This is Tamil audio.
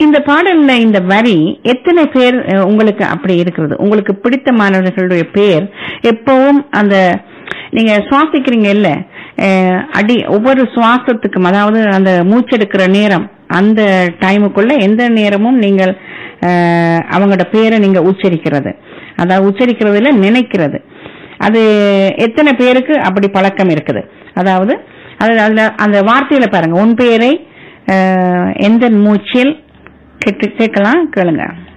இந்த பாடல்ல இந்த வரி எத்தனை பேர் அஹ், உங்களுக்கு அப்படி இருக்கிறது உங்களுக்கு பிடித்த மாணவர்களுடைய பேர் எப்பவும் அந்த நீங்க சுவாசிக்கிறீங்க இல்ல அஹ், அடி ஒவ்வொரு சுவாசத்துக்கும் அதாவது அந்த மூச்செடுக்கிற நேரம் அந்த டைமுக்குள்ள எந்த நேரமும் நீங்கள் அஹ், அவங்களோட பேரை நீங்க உச்சரிக்கிறது அதாவது உச்சரிக்கிறதுல நினைக்கிறது அது எத்தனை பேருக்கு அப்படி பழக்கம் இருக்குது அதாவது அது அதுல அந்த வார்த்தையில பாருங்க உன் பேரை அஹ், எந்த மூச்சில் கேட்டு கேட்கலாம் கேளுங்க